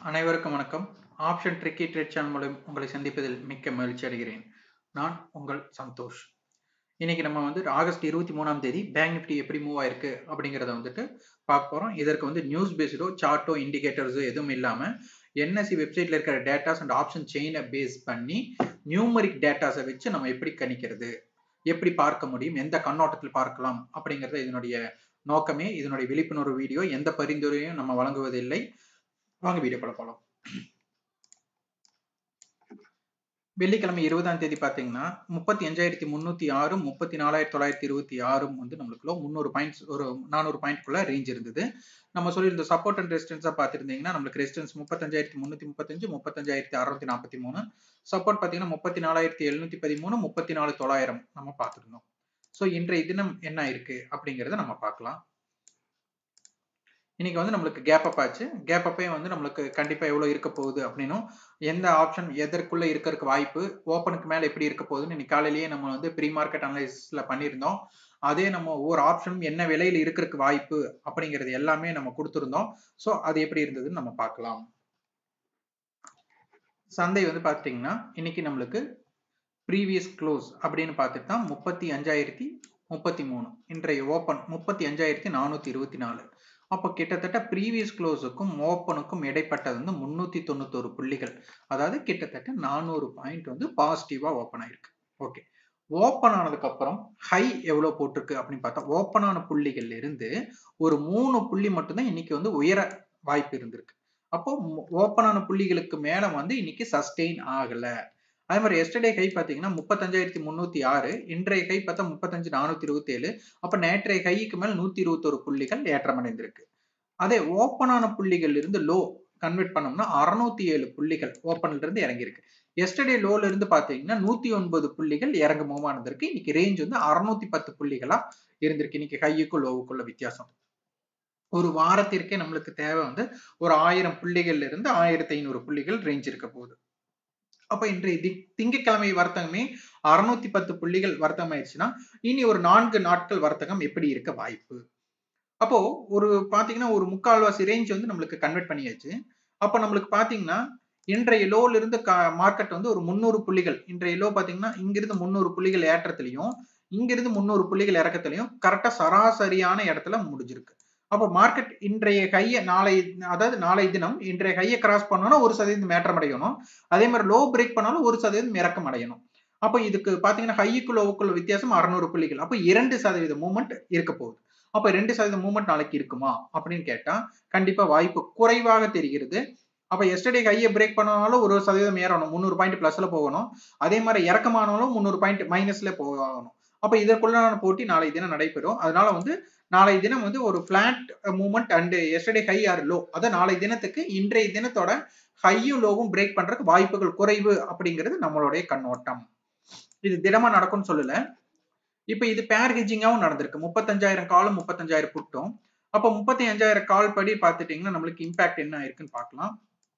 அனைவருக்கும் வணக்கம் option tricky trade channel மூலம் உங்களை சந்திப்பதில் மிக்க மகிழ்ச்சி அடைகிறேன் நான் உங்கள் சந்தோஷ் இன்னைக்கு நம்ம வந்து ஆகஸ்ட் இருபத்தி மூணாம் தேதி பேங்க் நிஃப்டி எப்படி மூவ் ஆயிருக்கு அப்படிங்கிறத வந்துட்டு பார்க்க போறோம் இதற்கு வந்து நியூஸ் பேஸ்டோ சார்ட்டோ இண்டிகேட்டர்ஸோ எதுவும் இல்லாம என்எஸ்சி வெப்சைட்ல இருக்கிற டேட்டாஸ் அண்ட் ஆப்ஷன் செயினை பேஸ் பண்ணி நியூமரிக் டேட்டாஸை வச்சு நம்ம எப்படி கணிக்கிறது எப்படி பார்க்க முடியும் எந்த கண்ணோட்டத்தில் பார்க்கலாம் அப்படிங்கிறது இதனுடைய நோக்கமே இதனுடைய விழிப்புணர்வு வீடியோ எந்த பரிந்துரையும் நம்ம வழங்குவதில்லை வாங்க வீடியோக்குள்ள போகலாம் வெள்ளிக்கிழமை இருபதாம் தேதி பார்த்தீங்கன்னா முப்பத்தி அஞ்சாயிரத்தி முந்நூற்றி ஆறும் முப்பத்தி நாலாயிரத்தி தொள்ளாயிரத்தி இருபத்தி ஆறும் வந்து நம்மளுக்குள்ள முந்நூறு பாயிண்ட்ஸ் ஒரு நானூறு பாயிண்ட்குள்ள ரேஞ்ச் இருந்தது நம்ம சொல்லியிருந்த சப்போர்ட் அண்ட் ரெசிஸ்டன்ஸாக பார்த்துருந்தீங்கன்னா நம்மளுக்கு ரெசிஸ்டன்ஸ் முப்பத்தஞ்சாயிரத்தி முந்நூற்றி முப்பத்தஞ்சு முப்பத்தஞ்சாயிரத்தி அறுநூத்தி நாற்பத்தி மூணு சப்போர்ட் பார்த்தீங்கன்னா முப்பத்தி நாலாயிரத்தி எழுநூத்தி பதிமூணு முப்பத்தி நாலு தொள்ளாயிரம் நம்ம பார்த்துருந்தோம் ஸோ இன்றைய தினம் என்ன இருக்கு அப்படிங்கிறத நம்ம பார்க்கலாம் இன்னைக்கு வந்து நம்மளுக்கு கேப் அப் ஆச்சு கேப் அப்பே வந்து நம்மளுக்கு கண்டிப்பா எவ்வளவு இருக்க போகுது அப்படின்னும் எந்த ஆப்ஷன் எதற்குள்ள இருக்கிறதுக்கு வாய்ப்பு ஓப்பனுக்கு மேல எப்படி இருக்க போகுதுன்னு இன்னைக்கு காலையிலேயே நம்ம வந்து ப்ரீ மார்க்கெட் அனலைசிஸ்ல பண்ணியிருந்தோம் அதே நம்ம ஒவ்வொரு ஆப்ஷனும் என்ன விலையில இருக்கிறதுக்கு வாய்ப்பு அப்படிங்கிறது எல்லாமே நம்ம கொடுத்துருந்தோம் ஸோ அது எப்படி இருந்ததுன்னு நம்ம பார்க்கலாம் சந்தை வந்து பார்த்துட்டிங்கன்னா இன்னைக்கு நம்மளுக்கு ப்ரீவியஸ் க்ளோஸ் அப்படின்னு பார்த்துட்டு தான் முப்பத்தி அஞ்சாயிரத்தி முப்பத்தி மூணு இன்றைய ஓப்பன் முப்பத்தி அஞ்சாயிரத்தி நானூற்றி இருபத்தி நாலு அப்போ கிட்டத்தட்ட ப்ரீவியஸ் க்ளோஸுக்கும் ஓப்பனுக்கும் இடைப்பட்டது வந்து முன்னூத்தி தொண்ணூத்தொரு புள்ளிகள் அதாவது கிட்டத்தட்ட நானூறு பாயிண்ட் வந்து பாசிட்டிவா ஓப்பன் ஆயிருக்கு ஓகே ஓப்பன் ஆனதுக்கு அப்புறம் ஹை எவ்வளவு போட்டிருக்கு அப்படின்னு பார்த்தா ஓப்பன் ஆன புள்ளிகள்ல இருந்து ஒரு மூணு புள்ளி மட்டும்தான் இன்னைக்கு வந்து உயர வாய்ப்பு இருந்திருக்கு அப்போ ஓப்பன் ஆன புள்ளிகளுக்கு மேல வந்து இன்னைக்கு சஸ்டெயின் ஆகல அதே மாதிரி எஸ்டர்டே கை பார்த்தீங்கன்னா முப்பத்தஞ்சாயிரத்தி முந்நூத்தி ஆறு இன்றைய கை பார்த்தா முப்பத்தஞ்சு நானூத்தி இருபத்தி ஏழு அப்ப நேற்றைய கைக்கு மேல் நூத்தி இருபத்தொரு புள்ளிகள் ஏற்றமடைந்திருக்கு அதே ஓப்பனான புள்ளிகள் இருந்து லோ கன்வெர்ட் பண்ணோம்னா அறுநூத்தி ஏழு புள்ளிகள் ஓப்பன்ல இருந்து இறங்கியிருக்கு எஸ்டர்டே லோல இருந்து பாத்தீங்கன்னா நூத்தி ஒன்பது புள்ளிகள் இறங்க மூவ் ஆனதற்கு இன்னைக்கு ரேஞ்ச் வந்து அறுநூத்தி பத்து புள்ளிகளா இருந்திருக்கு இன்னைக்கு ஹையுக்கும் லோவுக்குள்ள வித்தியாசம் ஒரு வாரத்திற்கே நம்மளுக்கு தேவை வந்து ஒரு ஆயிரம் புள்ளிகள்ல இருந்து ஆயிரத்தி ஐநூறு புள்ளிகள் ரேஞ்ச் இருக்க போகுது அப்ப இன்றைய தி திங்கட்கிழமை வர்த்தகமே அறுநூத்தி பத்து புள்ளிகள் வர்த்தகம் ஆயிடுச்சுன்னா இனி ஒரு நான்கு நாட்கள் வர்த்தகம் எப்படி இருக்க வாய்ப்பு அப்போ ஒரு பாத்தீங்கன்னா ஒரு முக்கால்வாசி ரேஞ்ச் வந்து நம்மளுக்கு கன்வெர்ட் பண்ணியாச்சு அப்போ நம்மளுக்கு பாத்தீங்கன்னா இன்றைய லோல இருந்து மார்க்கெட் வந்து ஒரு முந்நூறு புள்ளிகள் இன்றைய லோ பாத்தீங்கன்னா இங்கிருந்து முந்நூறு புள்ளிகள் ஏற்றத்திலையும் இங்கிருந்து முந்நூறு புள்ளிகள் இறக்கத்திலையும் கரெக்டா சராசரியான இடத்துல முடிஞ்சிருக்கு அப்போ மார்க்கெட் இன்றைய கையை நாளை அதாவது நாளை தினம் இன்றைய கையை கிராஸ் பண்ணோம்னா ஒரு சதவீதம் ஏற்றம் அடையணும் அதே மாதிரி லோ பிரேக் பண்ணாலும் ஒரு சதவீதம் இறக்கம் அடையணும் அப்போ இதுக்கு பாத்தீங்கன்னா ஹையுக்கு லோவுக்குள்ள வித்தியாசம் அறுநூறு புள்ளிகள் அப்போ இரண்டு சதவீத மூவ்மெண்ட் இருக்க போகுது அப்போ ரெண்டு சதவீத மூவ்மெண்ட் நாளைக்கு இருக்குமா அப்படின்னு கேட்டா கண்டிப்பா வாய்ப்பு குறைவாக தெரிகிறது அப்ப எஸ்டர்டே கையை பிரேக் பண்ணாலும் ஒரு சதவீதம் ஏறணும் முந்நூறு பாயிண்ட் பிளஸ்ல போகணும் அதே மாதிரி இறக்கமானாலும் முந்நூறு பாயிண்ட் மைனஸ்ல போகணும் அப்ப இதற்குள்ளான போட்டி நாளை தினம் நடைபெறும் அதனால வந்து நாளை தினம் வந்து ஒரு flat movement and yesterday high or low அதை நாளை தினத்துக்கு இன்றைய தினத்தோட ஹையும் லோவும் பிரேக் பண்றதுக்கு வாய்ப்புகள் குறைவு அப்படிங்கிறது நம்மளுடைய கண்ணோட்டம் இது தினமா நடக்கும்னு சொல்லல இப்ப இது பேர் ஹெஜிங்காவும் நடந்திருக்கு முப்பத்தஞ்சாயிரம் காலும் முப்பத்தஞ்சாயிரம் புட்டும் அப்ப முப்பத்தி அஞ்சாயிரம் கால் படி பார்த்துட்டீங்கன்னா நம்மளுக்கு இம்பாக்ட் என்ன ஆயிருக்குன்னு பார்க்கலாம்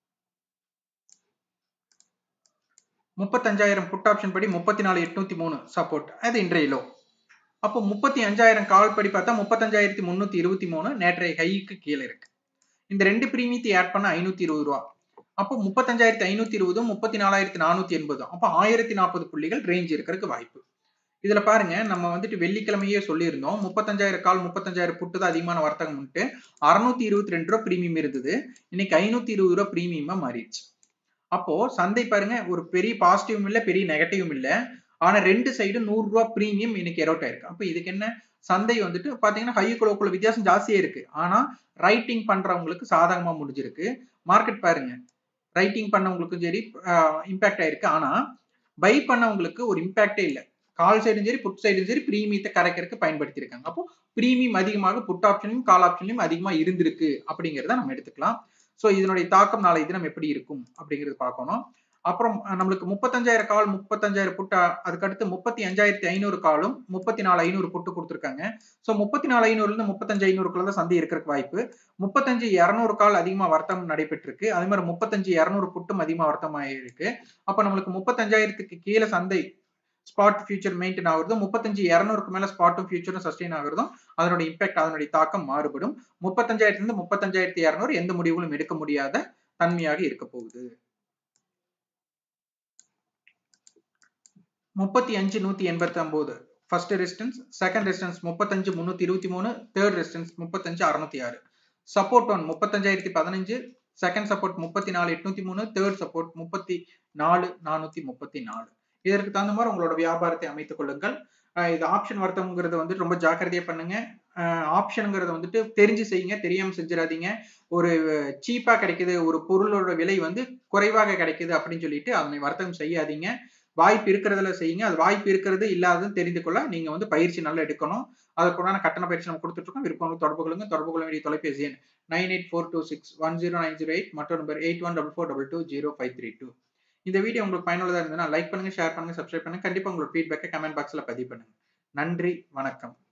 முப்பத்தஞ்சாயிரம் புட் ஆப்ஷன் படி முப்பத்தி நாலு எட்நூத்தி மூணு சப்போர்ட் அது இன்றைய லோ அப்போ முப்பத்தி அஞ்சாயிரம் கால் படி பார்த்தா முப்பத்தஞ்சாயிரத்தி முன்னூத்தி இருபத்தி மூணு நேற்றைய கைக்கு கீழே இருக்கு இந்த ரெண்டு பிரீமியத்தை ஆட் பண்ண ஐநூத்தி இருபது ரூபா அப்போ முப்பத்தஞ்சாயிரத்தி ஐநூத்தி இருபதும் முப்பத்தி நாலாயிரத்தி நானூத்தி எண்பதும் அப்போ ஆயிரத்தி நாற்பது புள்ளிகள் ரேஞ்ச் இருக்கிறதுக்கு வாய்ப்பு இதுல பாருங்க நம்ம வந்துட்டு வெள்ளிக்கிழமையே சொல்லியிருந்தோம் முப்பத்தஞ்சாயிரம் கால் முப்பத்தஞ்சாயிரம் புட்டு தான் அதிகமான வர்த்தகம் வந்துட்டு அறுநூத்தி இருபத்தி ரெண்டு ரூபா பிரீமியம் இருந்தது இன்னைக்கு ஐநூத்தி இருபது ரூபா பிரீமியமா மாறிடுச்சு அப்போ சந்தை பாருங்க ஒரு பெரிய பாசிட்டிவும் இல்லை பெரிய நெகட்டிவும் இல்லை ஆனா ரெண்டு சைடு நூறு ரூபா பிரீமியம் இன்னைக்கு எரோட் ஆயிருக்கு அப்ப இதுக்கு என்ன சந்தை வந்துட்டு பாத்தீங்கன்னா ஹைக்குள்ள வித்தியாசம் ஜாஸ்தியா இருக்கு ஆனா ரைட்டிங் பண்றவங்களுக்கு சாதகமா முடிஞ்சிருக்கு மார்க்கெட் பாருங்க ரைட்டிங் பண்ணவங்களுக்கும் சரி இம்பாக்ட் ஆயிருக்கு ஆனா பை பண்ணவங்களுக்கு ஒரு இம்பாக்டே இல்லை கால் சைடும் சரி புட் சைடும் சரி பிரீமியத்தை கரைக்கிறதுக்கு பயன்படுத்தியிருக்காங்க அப்போ பிரீமியம் அதிகமாக புட் ஆப்ஷன்லையும் கால் ஆப்ஷன்லையும் அதிகமா இருந்திருக்கு அப்படிங்கிறத நம்ம எடுத்துக்கலாம் ஸோ இதனுடைய தாக்கம் நாளை தினம் எப்படி இருக்கும் அப்படிங்கிறது பார்க்கணும் அப்புறம் நம்மளுக்கு முப்பத்தஞ்சாயிரம் கால் முப்பத்தஞ்சாயிரம் புட்டா அதுக்கடுத்து முப்பத்தி அஞ்சாயிரத்தி ஐநூறு காலும் முப்பத்தி நாலு ஐநூறு புட்டு கொடுத்துருக்காங்க ஸோ முப்பத்தி நாலு ஐநூறுல இருந்து முப்பத்தஞ்சு ஐநூறுக்குள்ள தான் சந்தை இருக்கிறதுக்கு வாய்ப்பு முப்பத்தஞ்சு இரநூறு கால் அதிகமாக வர்த்தகம் நடைபெற்றிருக்கு அதே மாதிரி முப்பத்தஞ்சு இரநூறு புட்டும் அதிகமாக வர்த்தகம் ஆயிருக்கு அப்போ நம்மளுக்கு முப்பத்தஞ்சாயிரத்துக்கு கீழே சந்தை ஸ்பாட் ஃபியூச்சர் மெயின்டைன் ஆகுறது முப்பத்தஞ்சு இரநூறுக்கு மேல ஸ்பாட்டும் ஃபியூச்சரும் சஸ்டெயின் ஆகுறதும் அதனுடைய இம்பாக்ட் அதனுடைய தாக்கம் மாறுபடும் முப்பத்தஞ்சாயிரத்துல இருந்து முப்பத்தஞ்சாயிரத்தி இரநூறு எந்த முடிவுகளும் எடுக்க முடியாத தன்மையாக இருக்க போகுது முப்பத்தி அஞ்சு நூத்தி எண்பத்தி ஒன்பது ஃபர்ஸ்ட் ரெசிஸ்டன்ஸ் செகண்ட் ரெசிஸ்டன்ஸ் முப்பத்தஞ்சு முன்னூத்தி இருபத்தி மூணு தேர்ட் ரெசிஸ்டன்ஸ் முப்பத்தஞ்சு அறுநூத்தி ஆறு சப்போர்ட் ஒன் முப்பத்தஞ்சாயிரத்தி பதினஞ்சு செகண்ட் சப்போர்ட் முப்பத்தி நாலு எட்நூத்தி மூணு தேர்ட் சப்போர்ட் முப்பத்தி நாலு நானூத்தி முப்பத்தி நாலு இதற்கு தகுந்த மாதிரி உங்களோட வியாபாரத்தை அமைத்துக் கொள்ளுங்கள் இது ஆப்ஷன் வர்த்தகங்கிறது வந்து ரொம்ப ஜாக்கிரதையா பண்ணுங்க ஆப்ஷனுங்கிறத வந்துட்டு தெரிஞ்சு செய்யுங்க தெரியாம செஞ்சிடாதீங்க ஒரு சீப்பா கிடைக்குது ஒரு பொருளோட விலை வந்து குறைவாக கிடைக்குது அப்படின்னு சொல்லிட்டு அதனை வர்த்தகம் செய்யாதீங்க வாய்ப்பு இருக்கிறதுல செய்யுங்க அது வாய்ப்பு இருக்கிறது இல்லாதது தெரிந்து கொள்ள நீங்க வந்து பயிற்சி நல்லா எடுக்கணும் அதற்குண்டான கட்டண பயிற்சி நம்ம கொடுத்துட்டு இருக்கோம் விருப்பம் தொடர்பு கொள்ளுங்க தொடர்பு கொள்ள வேண்டிய தொலைபேசி எண் nine eight four two six one zero nine zero eight மற்றும் number eight one double four double two zero five three two இந்த வீடியோ உங்களுக்கு பயனுள்ளதா இருந்ததுன்னா லைக் பண்ணுங்க ஷேர் பண்ணுங்க சப்ஸ்கிரைப் பண்ணுங்க கண்டிப்பா உங்களோட ஃபீட்பேக்கை கமெண்ட் பாக்ஸ்ல பதிவு பண்ணுங்க நன்றி வணக்கம்